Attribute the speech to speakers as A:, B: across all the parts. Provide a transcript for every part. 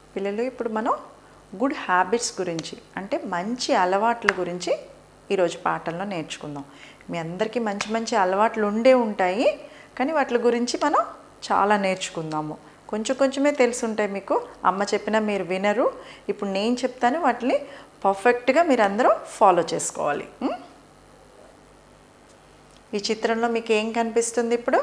A: పిల్లలు ఇప్పుడు మనం గుడ్ హ్యాబిట్స్ గురించి అంటే మంచి అలవాట్ల గురించి ఈరోజు పాఠంలో నేర్చుకుందాం మీ అందరికీ మంచి మంచి అలవాట్లు ఉండే ఉంటాయి కానీ వాటి గురించి మనం చాలా నేర్చుకుందాము కొంచెం కొంచెమే తెలిసి ఉంటాయి మీకు అమ్మ చెప్పినా మీరు వినరు ఇప్పుడు నేను చెప్తాను వాటిని పర్ఫెక్ట్గా మీరు అందరూ ఫాలో చేసుకోవాలి ఉం? ఈ చిత్రంలో మీకు ఏం కనిపిస్తుంది ఇప్పుడు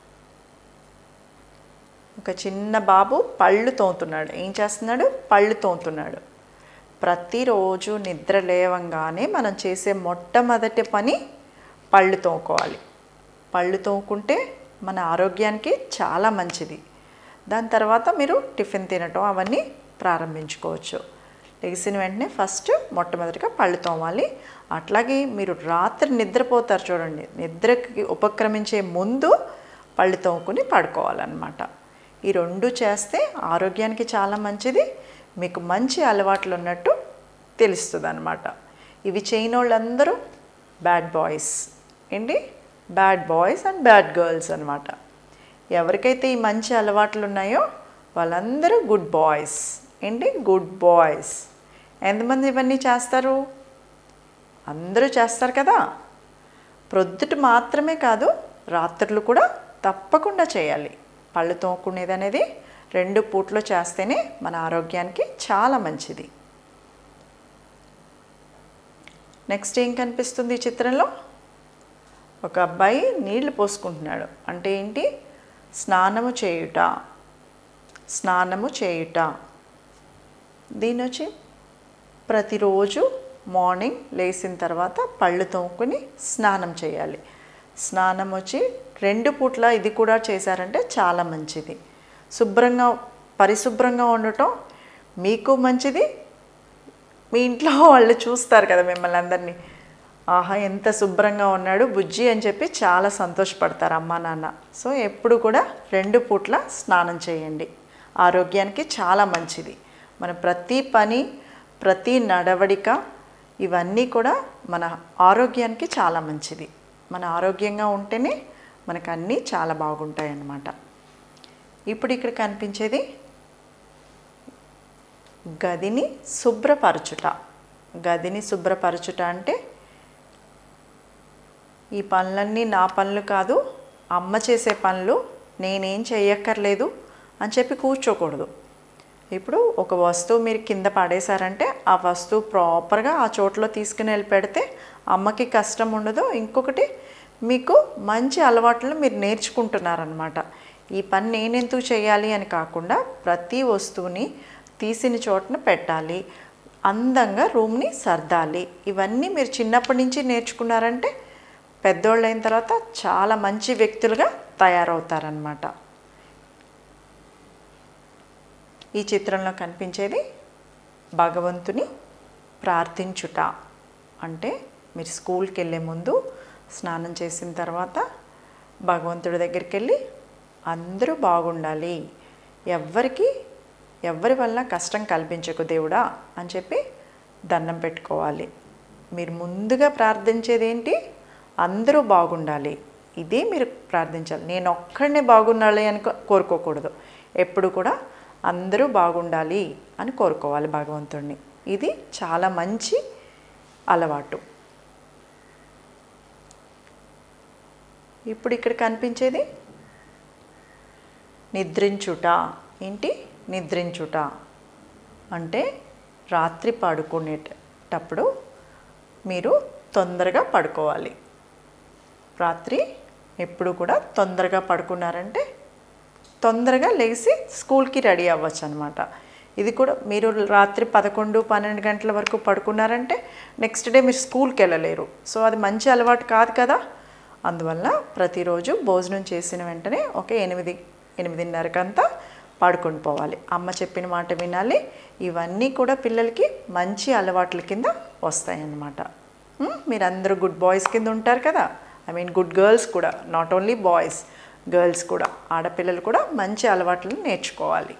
A: ఒక చిన్న బాబు పళ్ళు తోముతున్నాడు ఏం చేస్తున్నాడు పళ్ళు తోముతున్నాడు ప్రతిరోజు నిద్ర లేవంగానే మనం చేసే మొట్టమొదటి పని పళ్ళు తోముకోవాలి పళ్ళు తోముకుంటే మన ఆరోగ్యానికి చాలా మంచిది దాని తర్వాత మీరు టిఫిన్ తినటం అవన్నీ ప్రారంభించుకోవచ్చు లెగిసిన వెంటనే ఫస్ట్ మొట్టమొదటిగా పళ్ళు తోమాలి అట్లాగే మీరు రాత్రి నిద్రపోతారు చూడండి నిద్రకి ఉపక్రమించే ముందు పళ్ళు తోముకుని పడుకోవాలన్నమాట ఈ రెండు చేస్తే ఆరోగ్యానికి చాలా మంచిది మీకు మంచి అలవాట్లు ఉన్నట్టు తెలుస్తుంది అనమాట ఇవి చేయని వాళ్ళందరూ బ్యాడ్ బాయ్స్ ఏంటి bad boys and bad girls అనమాట ఎవరికైతే ఈ మంచి అలవాట్లు ఉన్నాయో వాళ్ళందరూ గుడ్ బాయ్స్ ఏంటి గుడ్ బాయ్స్ ఎంతమంది ఇవన్నీ చేస్తారు అందరూ చేస్తారు కదా ప్రొద్దుట మాత్రమే కాదు రాత్రులు కూడా తప్పకుండా చేయాలి పళ్ళు తోముకునేది అనేది రెండు పూట్లో చేస్తేనే మన ఆరోగ్యానికి చాలా మంచిది నెక్స్ట్ ఏం కనిపిస్తుంది ఈ చిత్రంలో ఒక అబ్బాయి నీళ్లు పోసుకుంటున్నాడు అంటే ఏంటి స్నానము చేయుట స్నానము చేయుట దీని వచ్చి ప్రతిరోజు మార్నింగ్ లేచిన తర్వాత పళ్ళు తోముకొని స్నానం చేయాలి స్నానం వచ్చి రెండు పూట్ల ఇది కూడా చేశారంటే చాలా మంచిది శుభ్రంగా పరిశుభ్రంగా ఉండటం మీకు మంచిది మీ ఇంట్లో వాళ్ళు చూస్తారు కదా మిమ్మల్ని అందరినీ ఆహా ఎంత శుభ్రంగా ఉన్నాడు బుజ్జి అని చెప్పి చాలా సంతోషపడతారు అమ్మా నాన్న సో ఎప్పుడు కూడా రెండు పూట్ల స్నానం చేయండి ఆరోగ్యానికి చాలా మంచిది మన ప్రతి పని ప్రతి నడవడిక ఇవన్నీ కూడా మన ఆరోగ్యానికి చాలా మంచిది మన ఆరోగ్యంగా ఉంటేనే మనకు అన్నీ చాలా బాగుంటాయి అన్నమాట ఇప్పుడు ఇక్కడ కనిపించేది గదిని శుభ్రపరచుట గదిని శుభ్రపరచుట అంటే ఈ పనులన్నీ నా పనులు కాదు అమ్మ చేసే పనులు నేనేం చేయక్కర్లేదు అని చెప్పి కూర్చోకూడదు ఇప్పుడు ఒక వస్తువు మీరు కింద పడేశారంటే ఆ వస్తువు ప్రాపర్గా ఆ చోట్లో తీసుకుని వెళ్ళి పెడితే అమ్మకి కష్టం ఉండదు ఇంకొకటి మీకు మంచి అలవాట్లు మీరు నేర్చుకుంటున్నారనమాట ఈ పని నేనెందుకు చేయాలి అని కాకుండా ప్రతి వస్తువుని తీసిన చోటన పెట్టాలి అందంగా రూమ్ని సర్దాలి ఇవన్నీ మీరు చిన్నప్పటి నుంచి నేర్చుకున్నారంటే పెద్దోళ్ళు అయిన తర్వాత చాలా మంచి వ్యక్తులుగా తయారవుతారనమాట ఈ చిత్రంలో కనిపించేది భగవంతుని ప్రార్థించుట అంటే మీరు స్కూల్కి వెళ్ళే ముందు స్నానం చేసిన తర్వాత భగవంతుడి దగ్గరికి వెళ్ళి అందరూ బాగుండాలి ఎవ్వరికి ఎవ్వరి వల్ల కష్టం కల్పించకు దేవుడా అని చెప్పి దండం పెట్టుకోవాలి మీరు ముందుగా ప్రార్థించేది ఏంటి అందరూ బాగుండాలి ఇదే మీరు ప్రార్థించాలి నేను ఒక్కడనే బాగుండాలి అని కో- కోరుకోకూడదు ఎప్పుడు కూడా అందరూ బాగుండాలి అని కోరుకోవాలి భగవంతుడిని ఇది చాలా మంచి అలవాటు ఇప్పుడు ఇక్కడ కనిపించేది నిద్రించుట ఏంటి నిద్రించుట అంటే రాత్రి పడుకునేటప్పుడు మీరు తొందరగా పడుకోవాలి రాత్రి ఎప్పుడు కూడా తొందరగా పడుకున్నారంటే తొందరగా లేచి స్కూల్కి రెడీ అవ్వచ్చు అనమాట ఇది కూడా మీరు రాత్రి పదకొండు పన్నెండు గంటల వరకు పడుకున్నారంటే నెక్స్ట్ డే మీరు స్కూల్కి వెళ్ళలేరు సో అది మంచి అలవాటు కాదు కదా అందువల్ల ప్రతిరోజు భోజనం చేసిన వెంటనే ఒక ఎనిమిది ఎనిమిదిన్నరకంతా పడుకొని పోవాలి అమ్మ చెప్పిన మాట వినాలి ఇవన్నీ కూడా పిల్లలకి మంచి అలవాట్ల కింద వస్తాయన్నమాట ఉమ్, మీరందరూ గుడ్ బాయ్స్ కింద ఉంటారు కదా ఐ మీన్ గుడ్ గర్ల్స్ కూడా నాట్ ఓన్లీ బాయ్స్ గర్ల్స్ కూడా ఆడపిల్లలు కూడా మంచి అలవాట్లను నేర్చుకోవాలి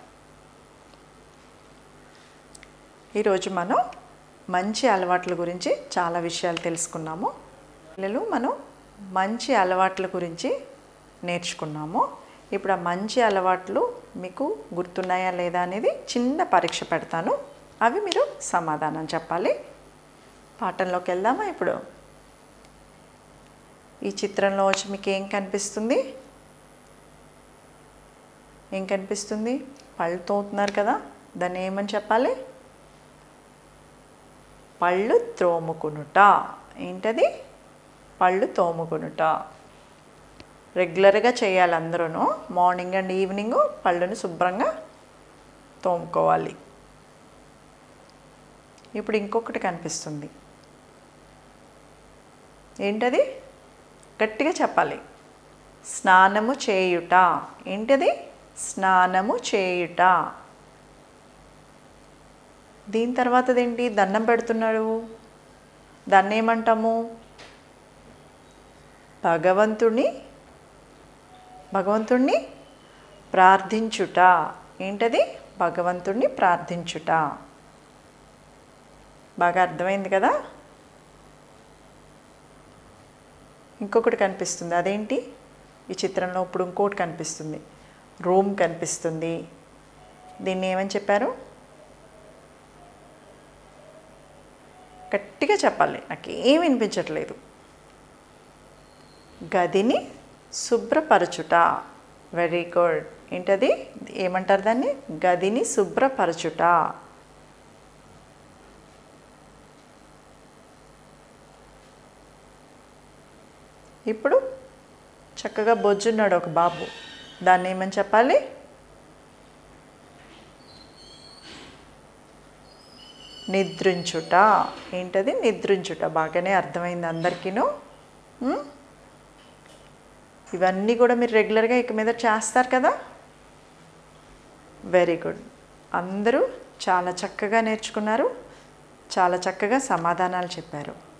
A: ఈరోజు మనం మంచి అలవాట్ల గురించి చాలా విషయాలు తెలుసుకున్నాము పిల్లలు మనం మంచి అలవాట్ల గురించి నేర్చుకున్నాము ఇప్పుడు ఆ మంచి అలవాట్లు మీకు గుర్తున్నాయా లేదా అనేది చిన్న పరీక్ష పెడతాను అవి మీరు సమాధానం చెప్పాలి పాఠంలోకి వెళ్దామా ఇప్పుడు ఈ చిత్రంలో వచ్చి మీకు ఏం కనిపిస్తుంది ఏం కనిపిస్తుంది పళ్ళు తోముతున్నారు కదా దాన్ని ఏమని చెప్పాలి పళ్ళు త్రోముకునుట ఏంటది పళ్ళు తోముకునుట రెగ్యులర్గా చేయాలి అందరూ మార్నింగ్ అండ్ ఈవినింగ్ పళ్ళుని శుభ్రంగా తోముకోవాలి ఇప్పుడు ఇంకొకటి కనిపిస్తుంది ఏంటది గట్టిగా చెప్పాలి స్నానము చేయుట ఏంటది స్నానము చేయుట దీని తర్వాతది ఏంటి దండం పెడుతున్నాడు దాన్ని ఏమంటాము భగవంతుని భగవంతుణ్ణి ప్రార్థించుట ఏంటది భగవంతుణ్ణి ప్రార్థించుట బాగా అర్థమైంది కదా ఇంకొకటి కనిపిస్తుంది అదేంటి ఈ చిత్రంలో ఇప్పుడు ఇంకోటి కనిపిస్తుంది రూమ్ కనిపిస్తుంది దీన్ని ఏమని చెప్పారు గట్టిగా చెప్పాలి నాకు ఏం వినిపించట్లేదు గదిని శుభ్రపరచుట వెరీ గుడ్ ఏంటది ఏమంటారు దాన్ని గదిని శుభ్రపరచుట ఇప్పుడు చక్కగా బొజ్జున్నాడు ఒక బాబు దాన్ని ఏమని చెప్పాలి నిద్రించుట ఏంటది నిద్రించుట బాగానే అర్థమైంది అందరికీను ఉమ్? ఇవన్నీ కూడా మీరు రెగ్యులర్గా ఇక మీద చేస్తారు కదా వెరీ గుడ్ అందరూ చాలా చక్కగా నేర్చుకున్నారు చాలా చక్కగా సమాధానాలు చెప్పారు